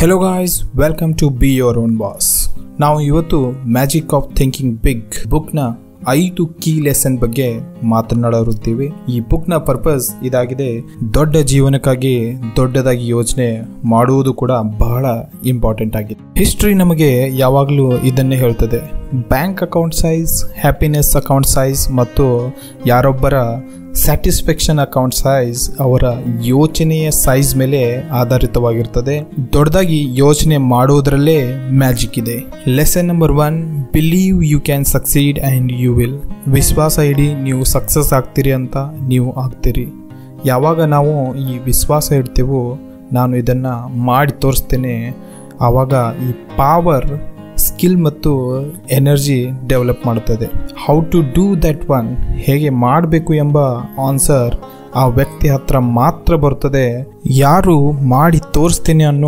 hello guys welcome to be your own boss ನಾವು ಇವತ್ತು magic of thinking big ಬುಕ್ನ ಐದು ಕೀ ಲೆಸನ್ ಬಗ್ಗೆ ಮಾತನಾಡಿರುತ್ತೀವಿ ಈ ಬುಕ್ನ ಪರ್ಪಸ್ ಇದಾಗಿದೆ ದೊಡ್ಡ ಜೀವನಕ್ಕಾಗಿ ದೊಡ್ಡದಾಗಿ ಯೋಚನೆ ಮಾಡುವುದು ಕೂಡ ಬಹಳ ಇಂಪಾರ್ಟೆಂಟ್ ಆಗಿದೆ ಹಿಸ್ಟ್ರಿ ನಮಗೆ ಯಾವಾಗಲೂ ಇದನ್ನೇ ಹೇಳ್ತದೆ bank account size happiness account size ಮತ್ತು ಯಾರೊಬ್ಬರ ಸ್ಯಾಟಿಸ್ಫ್ಯಾಕ್ಷನ್ ಅಕೌಂಟ್ ಸೈಜ್ ಅವರ ಯೋಚನೆಯ ಸೈಜ್ ಮೇಲೆ ಆಧಾರಿತವಾಗಿರ್ತದೆ ದೊಡ್ಡದಾಗಿ ಯೋಚನೆ ಮಾಡುವುದರಲ್ಲೇ ಮ್ಯಾಜಿಕ್ ಇದೆ lesson number one believe you can succeed and you will ವಿಶ್ವಾಸ ಇಡಿ ನೀವು ಸಕ್ಸಸ್ ಆಗ್ತೀರಿ ಅಂತ ನೀವು ಆಗ್ತೀರಿ ಯಾವಾಗ ನಾವು ಈ ವಿಶ್ವಾಸ ಇಡ್ತೀವೋ ನಾನು ಇದನ್ನು ಮಾಡಿ ತೋರಿಸ್ತೇನೆ ಆವಾಗ ಈ ಪಾವರ್ ಸ್ಕಿಲ್ ಮತ್ತು ಎನರ್ಜಿ ಡೆವಲಪ್ ಮಾಡುತ್ತದೆ how to do that one ಹೇಗೆ ಮಾಡಬೇಕು ಎಂಬ ಆನ್ಸರ್ ಆ ವ್ಯಕ್ತಿ ಹತ್ರ ಮಾತ್ರ ಬರ್ತದೆ ಯಾರು ಮಾಡಿ ತೋರಿಸ್ತೀನಿ ಅನ್ನೋ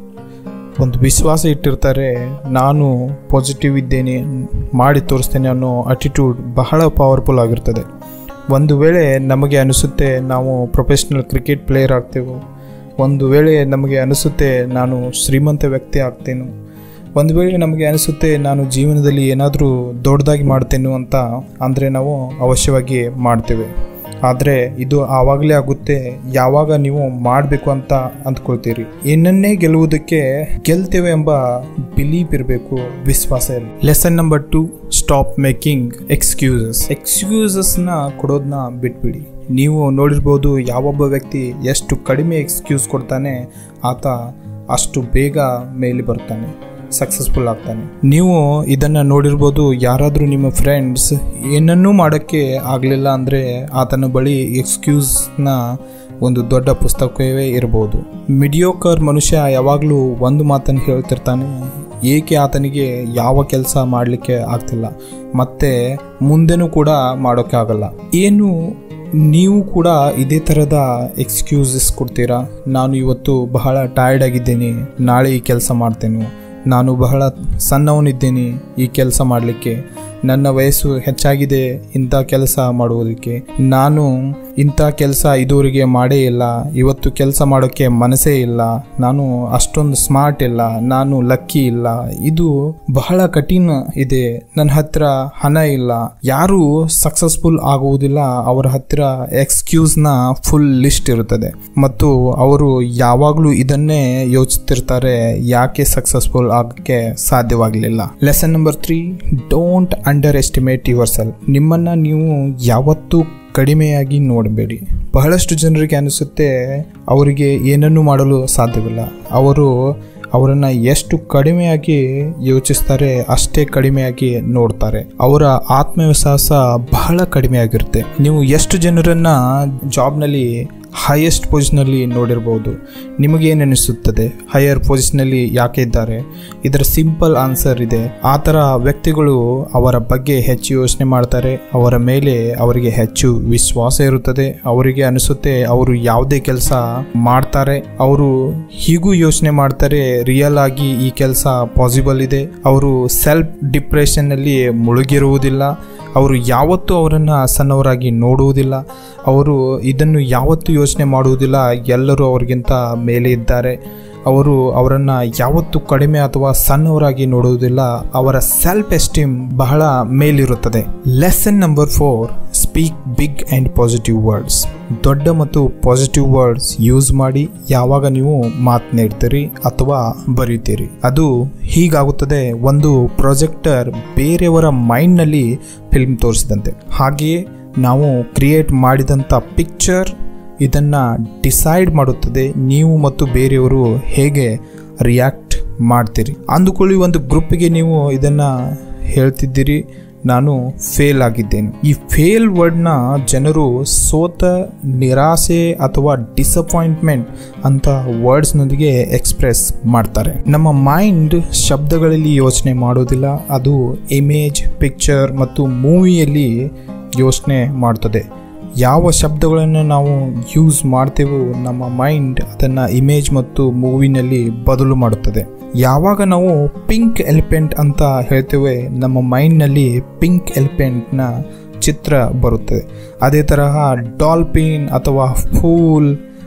ಒಂದು ವಿಶ್ವಾಸ ಇಟ್ಟಿರ್ತಾರೆ ನಾನು ಪಾಸಿಟಿವ್ ಇದ್ದೇನೆ ಮಾಡಿ ತೋರಿಸ್ತೇನೆ ಅನ್ನೋ ಅಟಿಟ್ಯೂಡ್ ಬಹಳ ಪವರ್ಫುಲ್ ಆಗಿರ್ತದೆ ಒಂದು ವೇಳೆ ನಮಗೆ ಅನಿಸುತ್ತೆ ನಾವು ಪ್ರೊಫೆಷ್ನಲ್ ಕ್ರಿಕೆಟ್ ಪ್ಲೇಯರ್ ಆಗ್ತೇವೆ ಒಂದು ವೇಳೆ ನಮಗೆ ಅನಿಸುತ್ತೆ ನಾನು ಶ್ರೀಮಂತ ವ್ಯಕ್ತಿ ಆಗ್ತೇನೆ ಒಂದು ವೇಳೆ ನಮಗೆ ಅನಿಸುತ್ತೆ ನಾನು ಜೀವನದಲ್ಲಿ ಏನಾದರೂ ದೊಡ್ಡದಾಗಿ ಮಾಡ್ತೇನೆ ಅಂತ ಅಂದರೆ ನಾವು ಅವಶ್ಯವಾಗಿ ಮಾಡ್ತೇವೆ ಆದರೆ ಇದು ಆವಾಗಲೇ ಆಗುತ್ತೆ ಯಾವಾಗ ನೀವು ಮಾಡಬೇಕು ಅಂತ ಅಂದ್ಕೊಳ್ತೀರಿ ಏನನ್ನೇ ಗೆಲ್ಲುವುದಕ್ಕೆ ಗೆಲ್ತೇವೆ ಎಂಬ ಬಿಲೀಫ್ ಇರಬೇಕು ವಿಶ್ವಾಸ ಇಲ್ಲ lesson number two stop making excuses ಎಕ್ಸ್ಕ್ಯೂಸಸ್ನ ಕೊಡೋದನ್ನ ಬಿಟ್ಬಿಡಿ ನೀವು ನೋಡಿರ್ಬೋದು ಯಾವೊಬ್ಬ ವ್ಯಕ್ತಿ ಎಷ್ಟು ಕಡಿಮೆ ಎಕ್ಸ್ಕ್ಯೂಸ್ ಕೊಡ್ತಾನೆ ಆತ ಅಷ್ಟು ಬೇಗ ಮೇಲೆ ಬರ್ತಾನೆ ಸಕ್ಸಸ್ಫುಲ್ ಆಗ್ತಾನೆ ನೀವು ಇದನ್ನು ನೋಡಿರ್ಬೋದು ಯಾರಾದರೂ ನಿಮ್ಮ ಫ್ರೆಂಡ್ಸ್ ಏನನ್ನೂ ಮಾಡೋಕ್ಕೆ ಆಗಲಿಲ್ಲ ಅಂದರೆ ಆತನ ಬಳಿ ಎಕ್ಸ್ಕ್ಯೂಸ್ನ ಒಂದು ದೊಡ್ಡ ಪುಸ್ತಕವೇ ಇರ್ಬೋದು ಮಿಡಿಯೋಕರ್ ಮನುಷ್ಯ ಯಾವಾಗಲೂ ಒಂದು ಮಾತನ್ನು ಹೇಳ್ತಿರ್ತಾನೆ ಏಕೆ ಆತನಿಗೆ ಯಾವ ಕೆಲಸ ಮಾಡಲಿಕ್ಕೆ ಆಗ್ತಿಲ್ಲ ಮತ್ತು ಮುಂದೆನೂ ಕೂಡ ಮಾಡೋಕ್ಕೆ ಆಗಲ್ಲ ಏನು ನೀವು ಕೂಡ ಇದೇ ಥರದ ಎಕ್ಸ್ಕ್ಯೂಸಸ್ ಕೊಡ್ತೀರಾ ನಾನು ಇವತ್ತು ಬಹಳ ಟಯರ್ಡ್ ಆಗಿದ್ದೇನೆ ನಾಳೆ ಈ ಕೆಲಸ ಮಾಡ್ತೇನೆ ನಾನು ಬಹಳ ಸಣ್ಣವನಿದ್ದೇನೆ ಈ ಕೆಲಸ ಮಾಡಲಿಕ್ಕೆ ನನ್ನ ವಯಸ್ಸು ಹೆಚ್ಚಾಗಿದೆ ಇಂಥ ಕೆಲಸ ಮಾಡುವುದಕ್ಕೆ ನಾನು ಇಂಥ ಕೆಲಸ ಇದುವರೆಗೆ ಮಾಡೇ ಇಲ್ಲ ಇವತ್ತು ಕೆಲಸ ಮಾಡೋಕ್ಕೆ ಮನಸ್ಸೇ ಇಲ್ಲ ನಾನು ಅಷ್ಟೊಂದು ಸ್ಮಾರ್ಟ್ ಇಲ್ಲ ನಾನು ಲಕ್ಕಿ ಇಲ್ಲ ಇದು ಬಹಳ ಕಠಿಣ ಇದೆ ನನ್ನ ಹತ್ರ ಹಣ ಇಲ್ಲ ಯಾರು ಸಕ್ಸಸ್ಫುಲ್ ಆಗುವುದಿಲ್ಲ ಅವರ ಹತ್ತಿರ ಎಕ್ಸ್ಕ್ಯೂಸ್ನ ಫುಲ್ ಲಿಸ್ಟ್ ಇರುತ್ತದೆ ಮತ್ತು ಅವರು ಯಾವಾಗಲೂ ಇದನ್ನೇ ಯೋಚಿಸ್ತಿರ್ತಾರೆ ಯಾಕೆ ಸಕ್ಸಸ್ಫುಲ್ ಆಗಕ್ಕೆ ಸಾಧ್ಯವಾಗಲಿಲ್ಲ lesson number three don't underestimate your self ನಿಮ್ಮನ್ನ ನೀವು ಯಾವತ್ತೂ ಕಡಿಮೆಯಾಗಿ ನೋಡಬೇಡಿ ಬಹಳಷ್ಟು ಜನರಿಗೆ ಅನಿಸುತ್ತೆ ಅವರಿಗೆ ಏನನ್ನೂ ಮಾಡಲು ಸಾಧ್ಯವಿಲ್ಲ ಅವರು ಅವರನ್ನು ಎಷ್ಟು ಕಡಿಮೆಯಾಗಿ ಯೋಚಿಸ್ತಾರೆ ಅಷ್ಟೇ ಕಡಿಮೆಯಾಗಿ ನೋಡ್ತಾರೆ ಅವರ ಆತ್ಮವಿಶ್ವಾಸ ಬಹಳ ಕಡಿಮೆಯಾಗಿರುತ್ತೆ ನೀವು ಎಷ್ಟು ಜನರನ್ನ ಜಾಬ್ನಲ್ಲಿ ಹೈಯೆಸ್ಟ್ ಪೊಸಿಷನಲ್ಲಿ ನೋಡಿರ್ಬೋದು ನಿಮಗೇನು ಅನಿಸುತ್ತದೆ ಹೈಯರ್ ಪೊಸಿಷನಲ್ಲಿ ಯಾಕೆ ಇದ್ದಾರೆ ಇದರ ಸಿಂಪಲ್ ಆನ್ಸರ್ ಇದೆ ಆ ಥರ ವ್ಯಕ್ತಿಗಳು ಅವರ ಬಗ್ಗೆ ಹೆಚ್ಚು ಯೋಚನೆ ಮಾಡ್ತಾರೆ ಅವರ ಮೇಲೆ ಅವರಿಗೆ ಹೆಚ್ಚು ವಿಶ್ವಾಸ ಇರುತ್ತದೆ ಅವರಿಗೆ ಅನಿಸುತ್ತೆ ಅವರು ಯಾವುದೇ ಕೆಲಸ ಮಾಡ್ತಾರೆ ಅವರು ಹೀಗೂ ಯೋಚನೆ ಮಾಡ್ತಾರೆ ರಿಯಲ್ ಆಗಿ ಈ ಕೆಲಸ ಪಾಸಿಬಲ್ ಇದೆ ಅವರು ಸೆಲ್ಫ್ ಡಿಪ್ರೆಷನ್ನಲ್ಲಿ ಮುಳುಗಿರುವುದಿಲ್ಲ ಅವರು ಯಾವತ್ತೂ ಅವರನ್ನು ಸಣ್ಣವರಾಗಿ ನೋಡುವುದಿಲ್ಲ ಅವರು ಇದನ್ನು ಯಾವತ್ತೂ ಯೋಚನೆ ಮಾಡುವುದಿಲ್ಲ ಎಲ್ಲರೂ ಅವರಿಗಿಂತ ಮೇಲೆ ಇದ್ದಾರೆ ಅವರು ಅವರನ್ನು ಯಾವತ್ತೂ ಕಡಿಮೆ ಅಥವಾ ಸಣ್ಣವರಾಗಿ ನೋಡುವುದಿಲ್ಲ ಅವರ ಸೆಲ್ಫ್ ಎಸ್ಟೀಮ್ ಬಹಳ ಮೇಲಿರುತ್ತದೆ lesson number four speak big and positive words ದೊಡ್ಡ ಮತ್ತು ಪಾಸಿಟಿವ್ ವರ್ಡ್ಸ್ ಯೂಸ್ ಮಾಡಿ ಯಾವಾಗ ನೀವು ಮಾತನಾಡ್ತೀರಿ ಅಥವಾ ಬರೀತೀರಿ ಅದು ಹೀಗಾಗುತ್ತದೆ ಒಂದು ಪ್ರೊಜೆಕ್ಟರ್ ಬೇರೆಯವರ ಮೈಂಡ್ನಲ್ಲಿ ಫಿಲ್ಮ್ ತೋರಿಸಿದಂತೆ ಹಾಗೆಯೇ ನಾವು ಕ್ರಿಯೇಟ್ ಮಾಡಿದಂಥ ಪಿಕ್ಚರ್ ಇದನ್ನು ಡಿಸೈಡ್ ಮಾಡುತ್ತದೆ ನೀವು ಮತ್ತು ಬೇರೆಯವರು ಹೇಗೆ ರಿಯಾಕ್ಟ್ ಮಾಡ್ತೀರಿ ಅಂದುಕೊಳ್ಳಿ ಒಂದು ಗ್ರೂಪಿಗೆ ನೀವು ಇದನ್ನು ಹೇಳ್ತಿದ್ದೀರಿ ನಾನು ಫೇಲ್ ಆಗಿದ್ದೇನೆ ಈ ಫೇಲ್ ವರ್ಡ್ನ ಜನರು ಸೋತ ನಿರಾಸೆ ಅಥವಾ ಡಿಸಪಾಯಿಂಟ್ಮೆಂಟ್ ಅಂತ ವರ್ಡ್ಸ್ನೊಂದಿಗೆ ಎಕ್ಸ್ಪ್ರೆಸ್ ಮಾಡ್ತಾರೆ ನಮ್ಮ ಮೈಂಡ್ ಶಬ್ದಗಳಲ್ಲಿ ಯೋಚನೆ ಮಾಡೋದಿಲ್ಲ ಅದು ಇಮೇಜ್ ಪಿಕ್ಚರ್ ಮತ್ತು ಮೂವಿಯಲ್ಲಿ ಯೋಚನೆ ಮಾಡ್ತದೆ ಯಾವ ಶಬ್ದಗಳನ್ನು ನಾವು ಯೂಸ್ ಮಾಡ್ತೇವೋ ನಮ್ಮ ಮೈಂಡ್ ಅದನ್ನು ಇಮೇಜ್ ಮತ್ತು ಮೂವಿನಲ್ಲಿ ಬದಲು ಮಾಡುತ್ತದೆ ಯಾವಾಗ ನಾವು ಪಿಂಕ್ ಎಲಿಫೆಂಟ್ ಅಂತ ಹೇಳ್ತೇವೆ ನಮ್ಮ ಮೈಂಡ್ನಲ್ಲಿ ಪಿಂಕ್ ಎಲಿಫೆಂಟ್ನ ಚಿತ್ರ ಬರುತ್ತದೆ ಅದೇ ತರಹ ಡಾಲ್ಫಿನ್ ಅಥವಾ ಫೂಲ್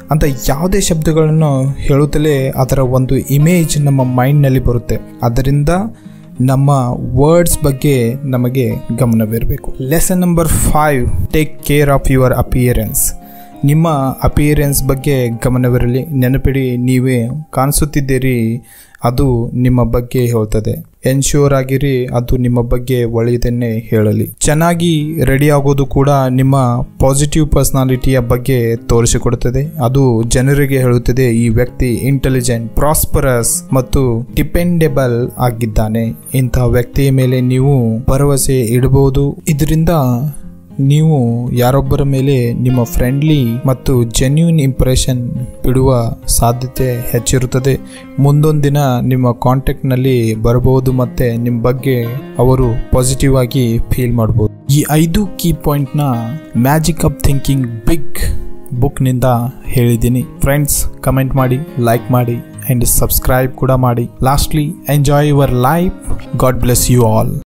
ಅಂತ ಯಾವುದೇ ಶಬ್ದಗಳನ್ನು ಹೇಳುತ್ತಲೇ ಅದರ ಒಂದು ಇಮೇಜ್ ನಮ್ಮ ಮೈಂಡ್ನಲ್ಲಿ ಬರುತ್ತೆ ಅದರಿಂದ ನಮ್ಮ ವರ್ಡ್ಸ್ ಬಗ್ಗೆ ನಮಗೆ ಗಮನವಿರಬೇಕು lesson number five take care of your appearance ನಿಮ್ಮ ಅಪಿಯರೆನ್ಸ್ ಬಗ್ಗೆ ಗಮನವಿರಲಿ ನೆನಪಿಡಿ ನೀವೇ ಕಾಣಿಸುತ್ತಿದ್ದೀರಿ ಅದು ನಿಮ್ಮ ಬಗ್ಗೆ ಹೇಳ್ತದೆ ಎನ್ಶ್ಯೂರ್ ಆಗಿರಿ ಅದು ನಿಮ್ಮ ಬಗ್ಗೆ ಒಳ್ಳೆಯದನ್ನೇ ಹೇಳಲಿ ಚೆನ್ನಾಗಿ ರೆಡಿ ಆಗೋದು ಕೂಡ ನಿಮ್ಮ ಪಾಸಿಟಿವ್ ಪರ್ಸನಾಲಿಟಿಯ ಬಗ್ಗೆ ತೋರಿಸಿಕೊಡುತ್ತದೆ ಅದು ಜನರಿಗೆ ಹೇಳುತ್ತದೆ ಈ ವ್ಯಕ್ತಿ ಇಂಟೆಲಿಜೆಂಟ್ ಪ್ರಾಸ್ಪರಸ್ ಮತ್ತು ಡಿಪೆಂಡೆಬಲ್ ಆಗಿದ್ದಾನೆ ಇಂತಹ ವ್ಯಕ್ತಿಯ ಮೇಲೆ ನೀವು ಭರವಸೆ ಇಡಬಹುದು ಇದರಿಂದ ನೀವು ಯಾರೊಬ್ಬರ ಮೇಲೆ ನಿಮ್ಮ ಫ್ರೆಂಡ್ಲಿ ಮತ್ತು ಜೆನ್ಯೂನ್ ಇಂಪ್ರೆಷನ್ ಬಿಡುವ ಸಾಧ್ಯತೆ ಹೆಚ್ಚಿರುತ್ತದೆ ಮುಂದೊಂದು ದಿನ ನಿಮ್ಮ ಕಾಂಟ್ಯಾಕ್ಟ್ನಲ್ಲಿ ಬರಬಹುದು ಮತ್ತು ನಿಮ್ಮ ಬಗ್ಗೆ ಅವರು ಪಾಸಿಟಿವ್ ಆಗಿ ಫೀಲ್ ಮಾಡ್ಬೋದು ಈ ಐದು ಕೀ ಪಾಯಿಂಟ್ನ ಮ್ಯಾಜಿಕ್ ಆಫ್ ಥಿಂಕಿಂಗ್ ಬಿಗ್ ಬುಕ್ನಿಂದ ಹೇಳಿದ್ದೀನಿ ಫ್ರೆಂಡ್ಸ್ ಕಮೆಂಟ್ ಮಾಡಿ ಲೈಕ್ ಮಾಡಿ ಆ್ಯಂಡ್ ಸಬ್ಸ್ಕ್ರೈಬ್ ಕೂಡ ಮಾಡಿ lastly enjoy your life God bless you all